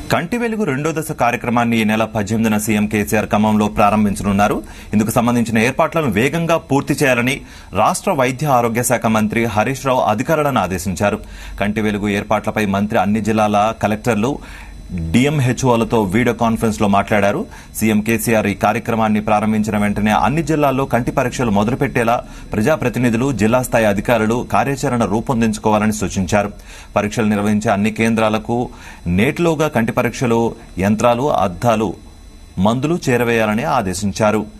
కంటి వెలుగు రెండో దశ కార్యక్రమాన్ని ఈ నెల పద్దెనిమిదిన సీఎం కేసీఆర్ ఖమ్మంలో ప్రారంభించనున్నారు ఇందుకు సంబంధించిన ఏర్పాట్లను వేగంగా పూర్తి చేయాలని రాష్ట్ర వైద్య ఆరోగ్య శాఖ మంత్రి హరీష్ రావు అధికారులను ఆదేశించారు కంటి వెలుగు ఏర్పాట్లపై మంత్రి అన్ని జిల్లాల కలెక్టర్లు డిఎంహెచ్ఓలతో వీడియో కాన్ఫరెన్స్ లో మాట్లాడారు సీఎం కేసీఆర్ ఈ కార్యక్రమాన్ని ప్రారంభించిన వెంటనే అన్ని జిల్లాల్లో కంటి పరీక్షలు మొదలుపెట్టేలా ప్రజాప్రతినిధులు జిల్లా స్థాయి అధికారులు కార్యాచరణ రూపొందించుకోవాలని సూచించారు పరీక్షలు నిర్వహించే అన్ని కేంద్రాలకు నేటిలోగా కంటి పరీక్షలు యంత్రాలు అద్దాలు మందులు చేరవేయాలని ఆదేశించారు